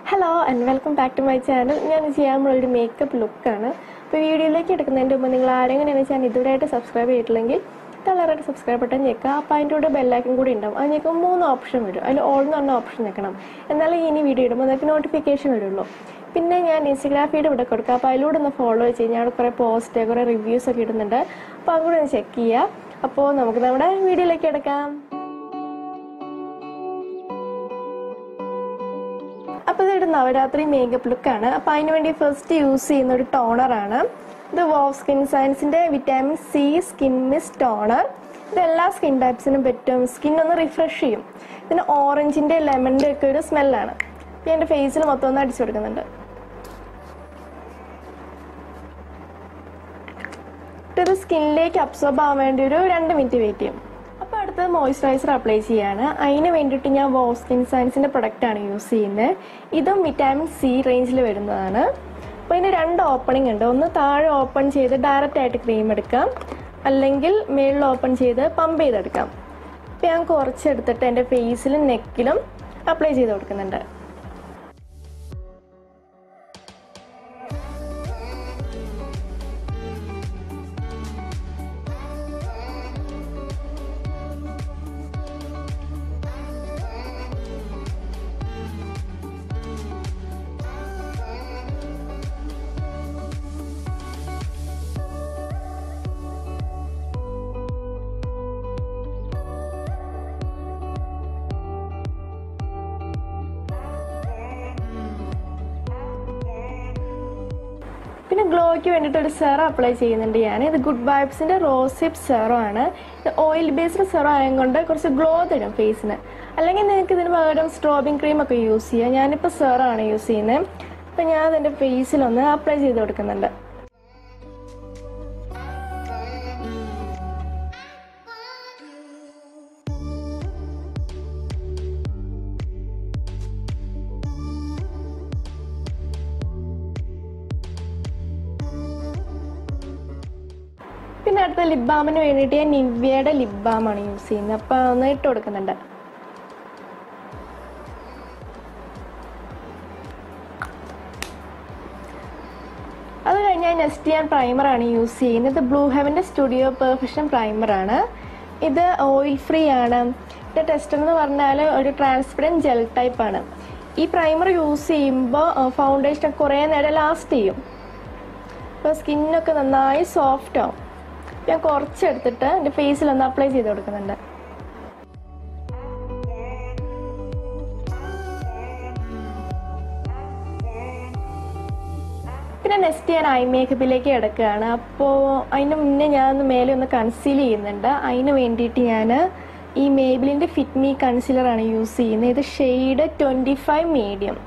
hello and welcome back to my channel ഞാൻ ചെയ്യാനുള്ള ഒരു മേക്കപ്പ് ലുക്കാണ് അപ്പോൾ വീഡിയോയിലേക്ക് എടുക്കുന്നതിൻ്റെ മുമ്പ് നിങ്ങൾ ആരെങ്കിലും ചാനൽ ഇതുവരെയായിട്ട് സബ്സ്ക്രൈബ് ചെയ്തിട്ടില്ലെങ്കിൽ കളറായിട്ട് സബ്സ്ക്രൈബ് ബട്ടൺ ഞെക്കുക അപ്പോൾ അതിൻ്റെ കൂടെ ബെല്ലൈക്കൻ കൂടി ഉണ്ടാവും അത് ഞെക്കുമ്പോൾ മൂന്ന് ഓപ്ഷൻ വരും അതിൽ ഓൾ എന്ന് പറഞ്ഞ ഓപ്ഷൻ ഞെക്കണം എന്നാലേ ഇനി വീഡിയോ ഇടുമ്പോൾ നിങ്ങൾക്ക് നോട്ടിഫിക്കേഷൻ വരുള്ളൂ പിന്നെ ഞാൻ ഇൻസ്റ്റഗ്രാം ഫീഡ് ഇവിടെ കൊടുക്കുക അപ്പോൾ അതിലൂടെ ഒന്ന് ഫോളോ ചെയ്ത് കഴിഞ്ഞാൽ അവിടെ കുറേ പോസ്റ്റ് കുറേ റിവ്യൂസ് ഒക്കെ ഇടുന്നുണ്ട് അപ്പോൾ അതുകൂടെ ഒന്ന് ചെക്ക് ചെയ്യുക അപ്പോൾ നമുക്ക് നമ്മുടെ വീഡിയോയിലേക്ക് എടുക്കാം അപ്പോൾ ഇതൊരു നവരാത്രി മേക്കപ്പ് ലുക്കാണ് അപ്പോൾ അതിന് വേണ്ടി ഫസ്റ്റ് യൂസ് ചെയ്യുന്ന ഒരു ടോണറാണ് ഇത് വോവ് സ്കിൻ സയൻസിന്റെ vitamin C skin mist toner ഇത് എല്ലാ സ്കിൻ ടൈപ്സിനും പറ്റും സ്കിൻ ഒന്ന് റിഫ്രഷ് ചെയ്യും ഇതിന് ഓറഞ്ചിന്റെ ലെമണിന്റെ ഒക്കെ ഒരു സ്മെല്ലാണ് ഞാൻ എൻ്റെ ഫേസിൽ മൊത്തം ഒന്ന് അടിച്ചു കൊടുക്കുന്നുണ്ട് ഇത് സ്കിന്നിലേക്ക് അബ്സോർബ് ആവാൻ വേണ്ടി ഒരു രണ്ട് മിനിറ്റ് വെയിറ്റ് ചെയ്യും അപ്പോൾ അടുത്തത് മോയ്സ്ചറൈസർ അപ്ലൈ ചെയ്യാണ് അതിന് വേണ്ടിയിട്ട് ഞാൻ വോ സ്കിൻ സയൻസിൻ്റെ പ്രൊഡക്റ്റാണ് യൂസ് ചെയ്യുന്നത് ഇതും വിറ്റാമിൻ സി റേഞ്ചിൽ വരുന്നതാണ് അപ്പോൾ ഇതിന് രണ്ട് ഓപ്പണിംഗ് ഉണ്ട് ഒന്ന് താഴെ ഓപ്പൺ ചെയ്ത് ഡയറക്റ്റ് ആയിട്ട് ക്രീം എടുക്കാം അല്ലെങ്കിൽ മേളിൽ ഓപ്പൺ ചെയ്ത് പമ്പ് ചെയ്തെടുക്കാം അപ്പോൾ ഞാൻ കുറച്ചെടുത്തിട്ട് എൻ്റെ ഫേസിലും നെക്കിലും അപ്ലൈ ചെയ്ത് കൊടുക്കുന്നുണ്ട് പിന്നെ ഗ്ലോയ്ക്ക് വേണ്ടിയിട്ട് ഒരു സെറം അപ്ലൈ ചെയ്യുന്നുണ്ട് ഞാൻ ഇത് ഗുഡ് വൈബ്സിന്റെ റോസിപ്പ് സെറം ആണ് ഇത് ഓയിൽ ബേസ്ഡ് സെറം ആയതുകൊണ്ട് കുറച്ച് ഗ്ലോ തരും ഫേസിന് അല്ലെങ്കിൽ നിങ്ങൾക്ക് ഇതിന് പകരം സ്ട്രോബിങ് ക്രീം ഒക്കെ യൂസ് ചെയ്യാം ഞാനിപ്പോൾ സെറം ആണ് യൂസ് ചെയ്യുന്നത് അപ്പം ഞാൻ അതെൻ്റെ ഫേസിലൊന്ന് അപ്ലൈ ചെയ്ത് കൊടുക്കുന്നുണ്ട് പിന്നെ അടുത്ത ലിപ് ബാമിന് വേണ്ടിയിട്ട് ഞാൻ നിവ്യയുടെ ലിപ് ബാമാണ് യൂസ് ചെയ്യുന്നത് അപ്പോൾ ഒന്ന് ഇട്ട് കൊടുക്കുന്നുണ്ട് അത് കഴിഞ്ഞാൽ നെക്സ്റ്റ് ഞാൻ പ്രൈമറാണ് യൂസ് ചെയ്യുന്നത് ഇത് ബ്ലൂ ഹെവൻ്റെ സ്റ്റുഡിയോ പെർഫെക്ഷൻ പ്രൈമറാണ് ഇത് ഓയിൽ ഫ്രീ ആണ് ഇത് ടെസ്റ്റർ എന്ന് പറഞ്ഞാൽ ഒരു ട്രാൻസ്പെറൻറ്റ് ജെൽ ടൈപ്പ് ആണ് ഈ പ്രൈമർ യൂസ് ചെയ്യുമ്പോൾ ഫൗണ്ടേഷൻ കുറേ നേരം ലാസ്റ്റ് ചെയ്യും അപ്പോൾ സ്കിന്നൊക്കെ നന്നായി സോഫ്റ്റ് ആവും ഞാൻ കുറച്ചെടുത്തിട്ട് എൻ്റെ ഫേസിൽ ഒന്ന് അപ്ലൈ ചെയ്ത് കൊടുക്കുന്നുണ്ട് പിന്നെ നെക്സ്റ്റ് ഞാൻ ഐ മേക്കപ്പിലേക്ക് കിടക്കുകയാണ് അപ്പോൾ അതിന് മുന്നേ ഞാൻ ഒന്ന് മേലെ ഒന്ന് കൺസീൽ ചെയ്യുന്നുണ്ട് അതിന് വേണ്ടിയിട്ട് ഞാൻ ഈ മേബിലിൻ്റെ ഫിറ്റ് മീ കൺസീലറാണ് യൂസ് ചെയ്യുന്നത് ഇത് ഷെയ്ഡ് ട്വൻറ്റി ഫൈവ് മീഡിയം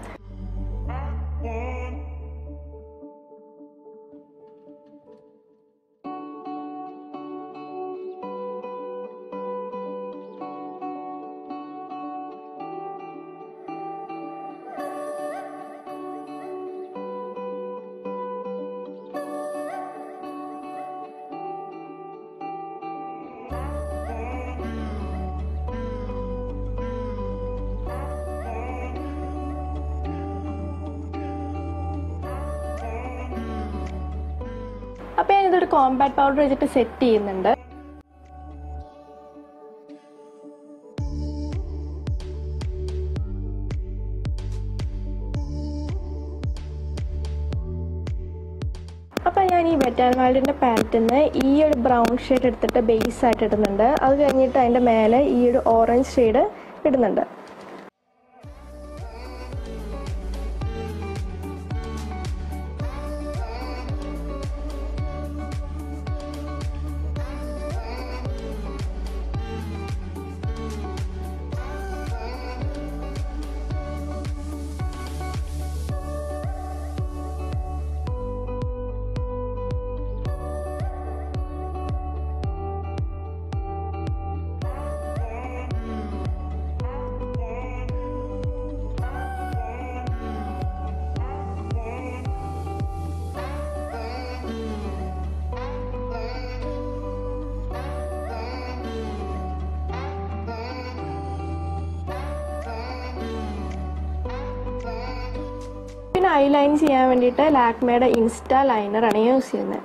അപ്പോൾ ഞാൻ ഇതൊരു കോമ്പാക്ട് പൗഡർ വെച്ചിട്ട് സെറ്റ് ചെയ്യുന്നുണ്ട് അപ്പോൾ ഞാൻ ഈ വെറ്റാൻ വാൾഡിൻ്റെ പാലറ്റിൽ നിന്ന് ഈ ഒരു ബ്രൗൺ ഷെയ്ഡ് എടുത്തിട്ട് ബേസ് ആയിട്ട് ഇടുന്നുണ്ട് അത് കഴിഞ്ഞിട്ട് അതിൻ്റെ മേലെ ഈ ഒരു ഓറഞ്ച് ഷെയ്ഡ് ഇടുന്നുണ്ട് പിന്നെ ഐ ലൈൻ ചെയ്യാൻ വേണ്ടിയിട്ട് ലാക്മേയുടെ ഇൻസ്റ്റാ ലൈനറാണ് യൂസ് ചെയ്യുന്നത്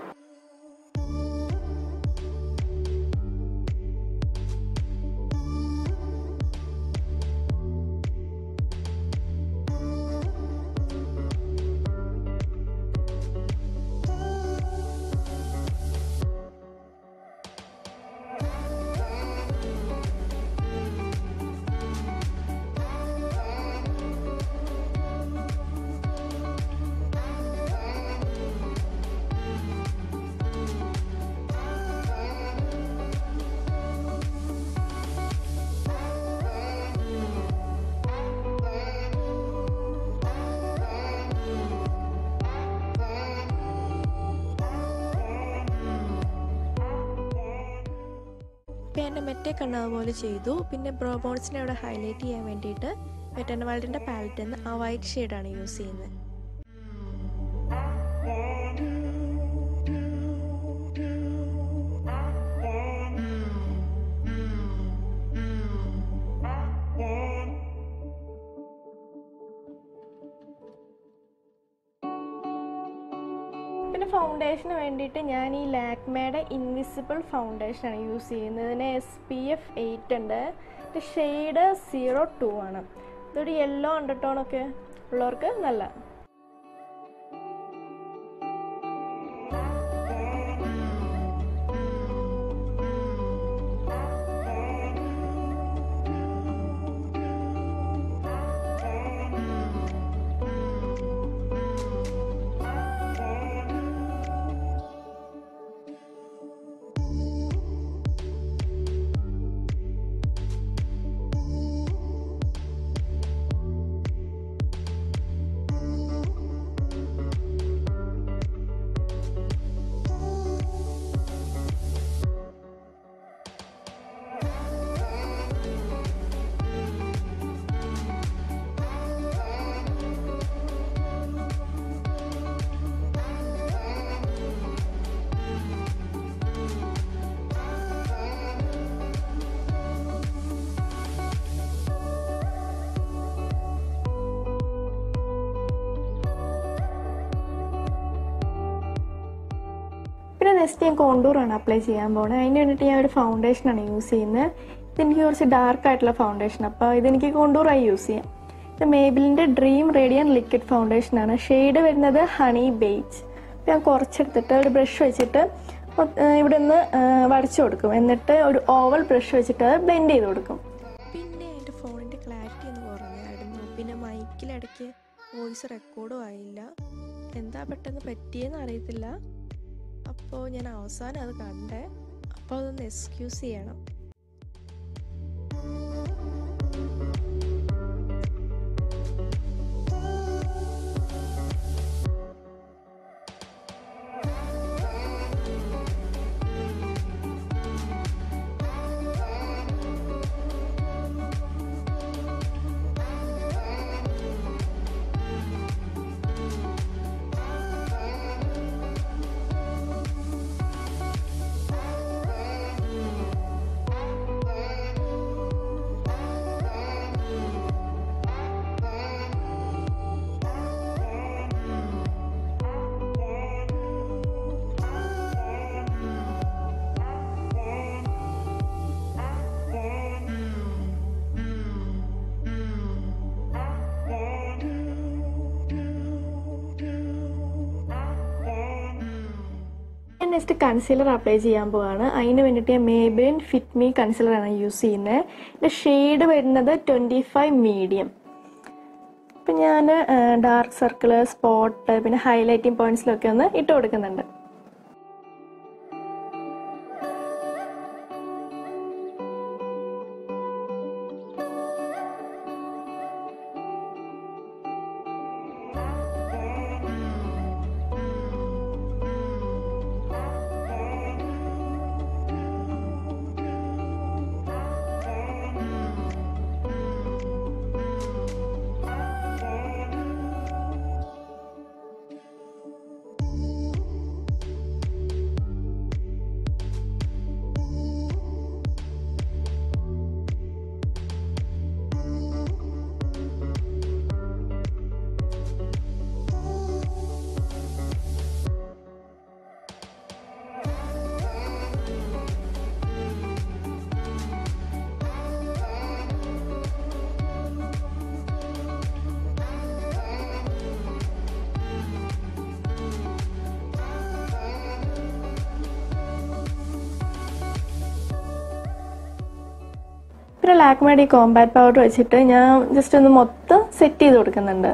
ഇപ്പം എൻ്റെ മെറ്റേ കണ്ണ് അതുപോലെ ചെയ്തു പിന്നെ ബ്രോബോൺസിനെ അവിടെ ഹൈലൈറ്റ് ചെയ്യാൻ വേണ്ടിയിട്ട് വെറ്റൻ വേൾഡിൻ്റെ പാലറ്റിൽ നിന്ന് ആ വൈറ്റ് ഷെയ്ഡാണ് യൂസ് ചെയ്യുന്നത് പിന്നെ ഫൗണ്ടേഷന് വേണ്ടിയിട്ട് ഞാൻ ഈ ലാക്മേയുടെ ഇൻവിസിബിൾ ഫൗണ്ടേഷനാണ് യൂസ് ചെയ്യുന്നത് ഇതിന് എസ് പി എഫ് എയ്റ്റ് ഉണ്ട് ഇത് ഷെയ്ഡ് സീറോ ടു ആണ് ഇതൊരു യെല്ലോ അണ്ടർടോണൊക്കെ ഉള്ളവർക്ക് നല്ല പിന്നെ നെക്സ്റ്റ് ഞാൻ കോണ്ടൂറാണ് അപ്ലൈ ചെയ്യാൻ പോകുന്നത് അതിന് വേണ്ടിയിട്ട് ഞാൻ ഒരു ഫൗണ്ടേഷനാണ് യൂസ് ചെയ്യുന്നത് ഇതെനിക്ക് കുറച്ച് ഡാർക്ക് ആയിട്ടുള്ള ഫൗണ്ടേഷൻ അപ്പോൾ ഇതെനിക്ക് കോണ്ടൂറായി യൂസ് ചെയ്യാം ഇത് മേബിലിൻ്റെ ഡ്രീം റേഡിയൻ ലിക്വിഡ് ഫൗണ്ടേഷനാണ് ഷെയ്ഡ് വരുന്നത് ഹണി ബേജ് അപ്പോൾ ഞാൻ കുറച്ചെടുത്തിട്ട് ഒരു ബ്രഷ് വെച്ചിട്ട് ഇവിടെ നിന്ന് വരച്ചു കൊടുക്കും എന്നിട്ട് ഒരു ഓവൽ ബ്രഷ് വെച്ചിട്ട് അത് ബ്ലെൻഡ് ചെയ്ത് കൊടുക്കും പിന്നെ എൻ്റെ ഫോണിൻ്റെ ക്ലാരിറ്റി ഒന്ന് കുറഞ്ഞായിരുന്നു പിന്നെ മൈക്കിലിടയ്ക്ക് വോയിസ് റെക്കോർഡും ആയില്ല എന്താ പെട്ടെന്ന് പറ്റിയെന്ന് അറിയത്തില്ല അപ്പോൾ ഞാൻ അവസാനം അത് കണ്ടേ അപ്പോൾ അതൊന്ന് എക്സ്ക്യൂസ് ചെയ്യണം ഞാൻ നെക്സ്റ്റ് കൺസീലർ അപ്ലൈ ചെയ്യാൻ പോവാണ് അതിന് വേണ്ടിയിട്ട് ഞാൻ മേബിൻ ഫിറ്റ് മീ കൺസീലറാണ് യൂസ് ചെയ്യുന്നത് ഇതിൻ്റെ ഷെയ്ഡ് വരുന്നത് ട്വൻറ്റി ഫൈവ് മീഡിയം ഇപ്പം ഞാൻ ഡാർക്ക് സർക്കിള് സ്പോട്ട് പിന്നെ ഹൈലൈറ്റിംഗ് പോയിന്റ്സിലൊക്കെ ഒന്ന് ഇട്ട് കൊടുക്കുന്നുണ്ട് പിന്നെ ലാക്മേഡ് ഈ കോമ്പാക്ട് പൗഡർ വെച്ചിട്ട് ഞാൻ ജസ്റ്റ് ഒന്ന് മൊത്തം സെറ്റ് ചെയ്ത് കൊടുക്കുന്നുണ്ട്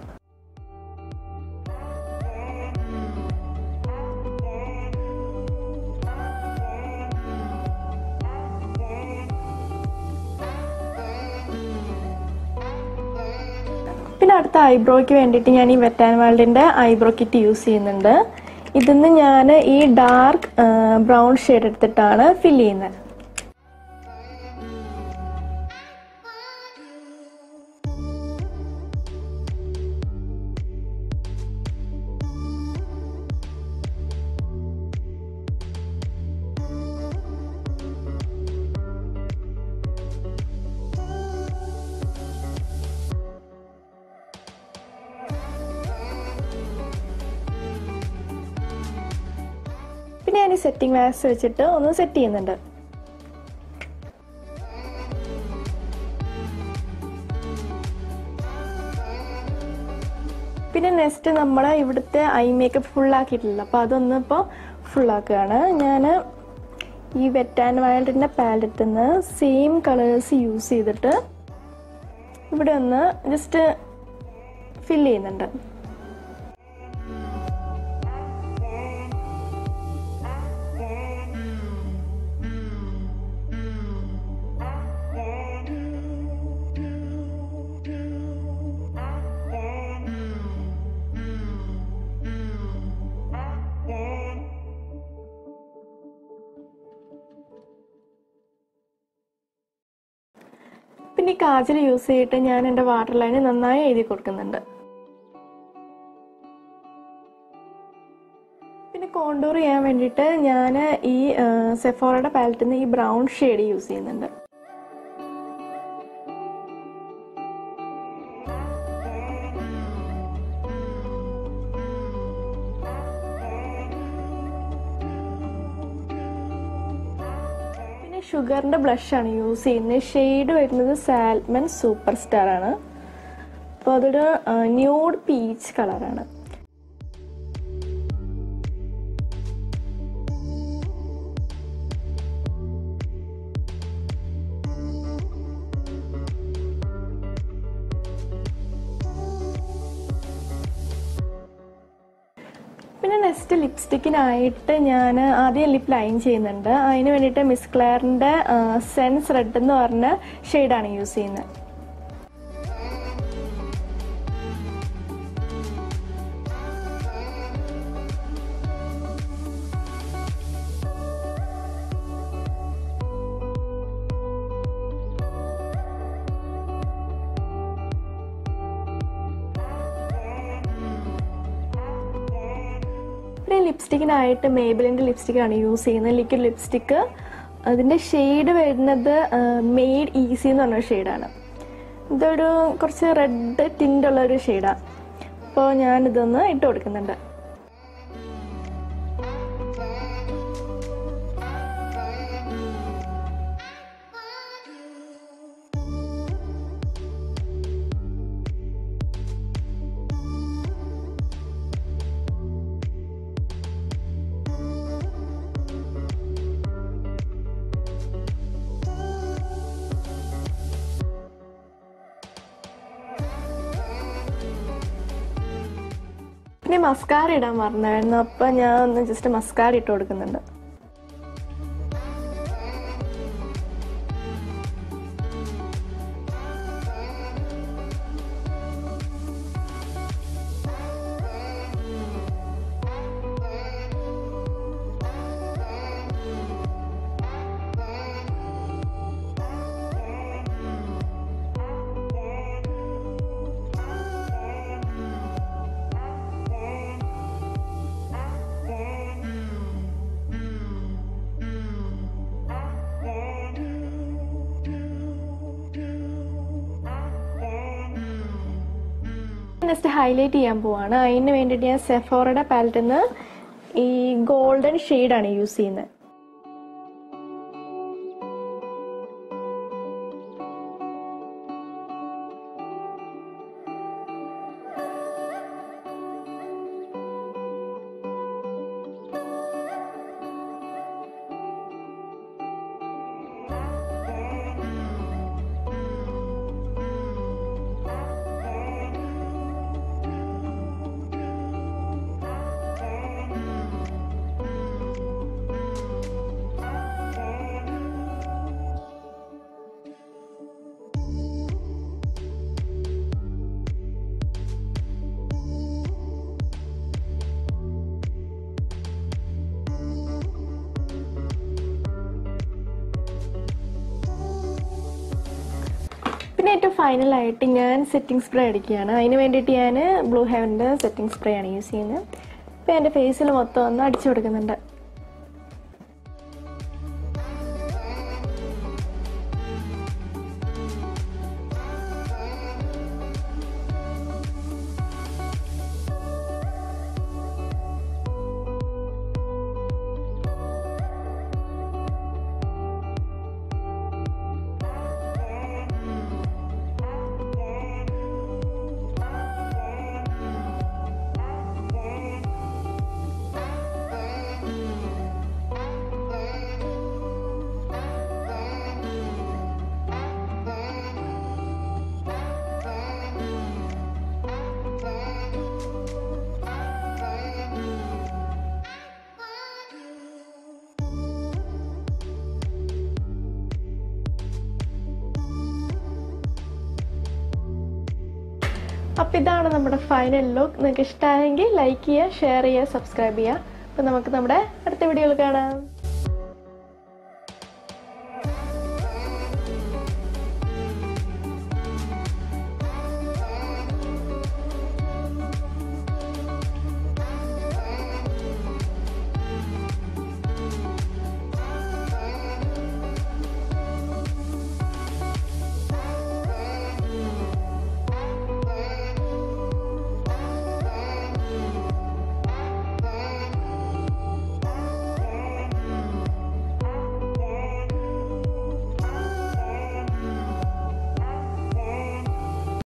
പിന്നെ അടുത്ത ഐബ്രോയ്ക്ക് വേണ്ടിയിട്ട് ഞാൻ ഈ വെറ്റാൻ വേൾഡിൻ്റെ ഐബ്രോ കിറ്റ് യൂസ് ചെയ്യുന്നുണ്ട് ഇതിന്ന് ഞാൻ ഈ ഡാർക്ക് ബ്രൗൺ ഷെയ്ഡ് എടുത്തിട്ടാണ് ഫിൽ ചെയ്യുന്നത് പിന്നെ ഞാൻ ഈ സെറ്റിംഗ് വാക്സ് വെച്ചിട്ട് ഒന്ന് സെറ്റ് ചെയ്യുന്നുണ്ട് പിന്നെ നെക്സ്റ്റ് നമ്മൾ ഇവിടുത്തെ ഐ മേക്കപ്പ് ഫുൾ ആക്കിയിട്ടില്ല അപ്പോൾ അതൊന്ന് ഇപ്പോൾ ഫുൾ ആക്കുകയാണ് ഞാൻ ഈ വെറ്റ് ആൻഡ് വൈൽഡിൻ്റെ പാലറ്റിൽ നിന്ന് സെയിം കളേഴ്സ് യൂസ് ചെയ്തിട്ട് ഇവിടെ ഒന്ന് ജസ്റ്റ് ഫിൽ ചെയ്യുന്നുണ്ട് പിന്നെ ഈ കാജൽ യൂസ് ചെയ്തിട്ട് ഞാൻ എൻ്റെ വാട്ടർ ലൈന് നന്നായി എഴുതി കൊടുക്കുന്നുണ്ട് പിന്നെ കോണ്ടൂർ ചെയ്യാൻ വേണ്ടിയിട്ട് ഞാൻ ഈ സെഫോറയുടെ പാലറ്റിൽ നിന്ന് ഈ ബ്രൗൺ ഷെയ്ഡ് യൂസ് ചെയ്യുന്നുണ്ട് പിന്നെ ഷുഗറിന്റെ ബ്ലഷ് ആണ് യൂസ് ചെയ്യുന്നത് ഷെയ്ഡ് വരുന്നത് സാൽമൺ സൂപ്പർ സ്റ്റാർ ആണ് അപ്പോൾ അതൊരു ന്യൂഡ് പീച്ച് കളറാണ് പിന്നെ നെക്സ്റ്റ് ലിപ്സ്റ്റിക്കിനായിട്ട് ഞാൻ ആദ്യം ലിപ്പ് ലൈൻ ചെയ്യുന്നുണ്ട് അതിന് വേണ്ടിയിട്ട് മിസ് ക്ലെയറിൻ്റെ സെൻസ് റെഡ് എന്ന് പറഞ്ഞ ഷെയ്ഡാണ് യൂസ് ചെയ്യുന്നത് പിന്നെ ലിപ്സ്റ്റിക്കിനായിട്ട് മേബിലിൻ്റെ ലിപ്സ്റ്റിക്കാണ് യൂസ് ചെയ്യുന്നത് ലിക്വിഡ് ലിപ്സ്റ്റിക്ക് അതിൻ്റെ ഷെയ്ഡ് വരുന്നത് മെയ്ഡ് ഈസി എന്ന് പറഞ്ഞ ഷെയ്ഡാണ് ഇതൊരു കുറച്ച് റെഡ് ടിൻ്റുള്ള ഒരു ഷെയ്ഡാണ് അപ്പോൾ ഞാനിതൊന്ന് ഇട്ട് കൊടുക്കുന്നുണ്ട് പിന്നെ മസ്കാര ഇടാൻ മറന്നായിരുന്നു അപ്പം ഞാൻ ഒന്ന് ജസ്റ്റ് മസ്കാര ഇട്ട് കൊടുക്കുന്നുണ്ട് നെക്സ്റ്റ് ഹൈലൈറ്റ് ചെയ്യാൻ പോവാണ് അതിന് വേണ്ടിയിട്ട് ഞാൻ സെഫോറയുടെ പാലറ്റിൽ നിന്ന് ഈ ഗോൾഡൻ ഷെയ്ഡാണ് യൂസ് ചെയ്യുന്നത് ഏറ്റവും ഫൈനലായിട്ട് ഞാൻ സെറ്റിംഗ് സ്പ്രേ അടിക്കുകയാണ് അതിന് വേണ്ടിയിട്ട് ഞാൻ ബ്ലൂ ഹെവൻ്റെ സെറ്റിംഗ് സ്പ്രേ ആണ് യൂസ് ചെയ്യുന്നത് അപ്പോൾ എൻ്റെ ഫേസിൽ മൊത്തം ഒന്ന് അടിച്ചു കൊടുക്കുന്നുണ്ട് അപ്പോൾ ഇതാണ് നമ്മുടെ ഫൈനൽ ലുക്ക് നിങ്ങൾക്ക് ഇഷ്ടമായെങ്കിൽ ലൈക്ക് ചെയ്യുക ഷെയർ ചെയ്യുക സബ്സ്ക്രൈബ് ചെയ്യുക അപ്പോൾ നമുക്ക് നമ്മുടെ അടുത്ത വീഡിയോയിൽ കാണാം